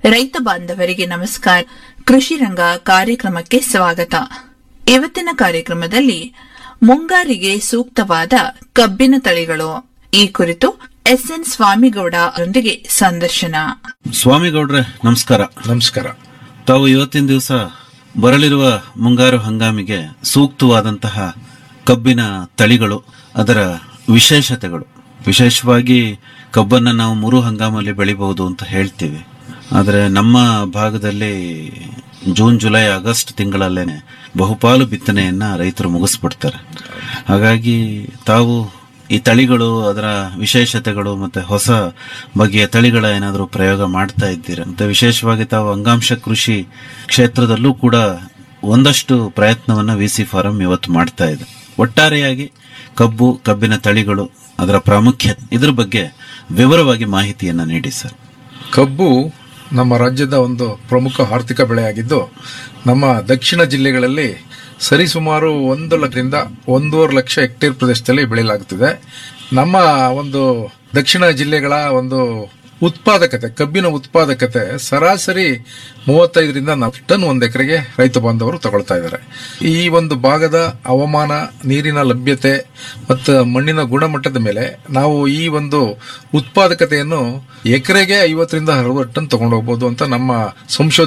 ರೈತ ಬಾಂಧವರಿಗೆ ನಮಸ್ಕಾರ ಕೃಷಿ ರಂಗ ಕಾರ್ಯಕ್ರಮಕ್ಕೆ ಸ್ವಾಗತ ಇವತ್ತಿನ ಕಾರ್ಯಕ್ರಮದಲ್ಲಿ ಮುಂಗಾರಿಗೆ ಸೂಕ್ತವಾದ ಕಬ್ಬಿನ ತಳಿಗಳು ಈ ಕುರಿತು ಎಸ್ಎನ್ ಸ್ವಾಮಿಗೌಡ ಅವರೊಂದಿಗೆ ಸಂದರ್ಶನ ಸ್ವಾಮಿಗೌಡ್ರೆ ನಮಸ್ಕಾರ ನಮಸ್ಕಾರ ತಾವು ಇವತ್ತಿನ ದಿವಸ ಬರಲಿರುವ ಮುಂಗಾರು ಹಂಗಾಮಿಗೆ ಸೂಕ್ತವಾದಂತಹ ಕಬ್ಬಿನ ತಳಿಗಳು ಅದರ ವಿಶೇಷತೆಗಳು ವಿಶೇಷವಾಗಿ ಕಬ್ಬನ್ನ ನಾವು ಮೂರು ಹಂಗಾಮಲ್ಲಿ ಬೆಳಿಬಹುದು ಅಂತ ಹೇಳ್ತೀವಿ ಆದರೆ ನಮ್ಮ ಭಾಗದಲ್ಲಿ ಜೂನ್ ಜುಲೈ ಆಗಸ್ಟ್ ತಿಂಗಳಲ್ಲೇನೆ ಬಹುಪಾಲು ಬಿತ್ತನೆಯನ್ನ ರೈತರು ಮುಗಿಸ್ಬಿಡ್ತಾರೆ ಹಾಗಾಗಿ ತಾವು ಈ ತಳಿಗಳು ಅದರ ವಿಶೇಷತೆಗಳು ಮತ್ತೆ ಹೊಸ ಬಗೆಯ ತಳಿಗಳ ಏನಾದರೂ ಪ್ರಯೋಗ ಮಾಡ್ತಾ ಇದ್ದೀರಾ ಮತ್ತೆ ವಿಶೇಷವಾಗಿ ತಾವು ಅಂಗಾಂಶ ಕೃಷಿ ಕ್ಷೇತ್ರದಲ್ಲೂ ಕೂಡ ಒಂದಷ್ಟು ಪ್ರಯತ್ನವನ್ನ ವಿ ಸಿ ಫಾರಂ ಇವತ್ತು ಮಾಡ್ತಾ ಇದೆ ಒಟ್ಟಾರೆಯಾಗಿ ಕಬ್ಬು ಕಬ್ಬಿನ ತಳಿಗಳು ಅದರ ಪ್ರಾಮುಖ್ಯತೆ ಇದ್ರ ಬಗ್ಗೆ ವಿವರವಾಗಿ ಮಾಹಿತಿಯನ್ನ ನೀಡಿ ಸರ್ ಕಬ್ಬು ನಮ್ಮ ರಾಜ್ಯದ ಒಂದು ಪ್ರಮುಖ ಆರ್ಥಿಕ ಬೆಳೆಯಾಗಿದ್ದು ನಮ್ಮ ದಕ್ಷಿಣ ಜಿಲ್ಲೆಗಳಲ್ಲಿ ಸರಿಸುಮಾರು ಒಂದು ಲಕ್ಷದಿಂದ ಒಂದೂವರೆ ಲಕ್ಷ ಹೆಕ್ಟೇರ್ ಪ್ರದೇಶದಲ್ಲಿ ಬೆಳೆಯಲಾಗುತ್ತಿದೆ ನಮ್ಮ ಒಂದು ದಕ್ಷಿಣ ಜಿಲ್ಲೆಗಳ ಒಂದು ಉತ್ಪಾದಕತೆ ಕಬ್ಬಿನ ಉತ್ಪಾದಕತೆ ಸರಾಸರಿ ಮೂವತ್ತೈದರಿಂದ ನಾಲ್ಕು ಟನ್ ಒಂದು ಎಕರೆಗೆ ರೈತ ಬಾಂಧವರು ತಗೊಳ್ತಾ ಇದ್ದಾರೆ ಈ ಒಂದು ಭಾಗದ ಹವಾಮಾನ ನೀರಿನ ಲಭ್ಯತೆ ಮತ್ತು ಮಣ್ಣಿನ ಗುಣಮಟ್ಟದ ಮೇಲೆ ನಾವು ಈ ಒಂದು ಉತ್ಪಾದಕತೆಯನ್ನು ಎಕರೆಗೆ ಐವತ್ತರಿಂದ ಅರವತ್ತು ಟನ್ ತಗೊಂಡು ಹೋಗ್ಬೋದು ಅಂತ ನಮ್ಮ ಸಂಶೋಧನೆ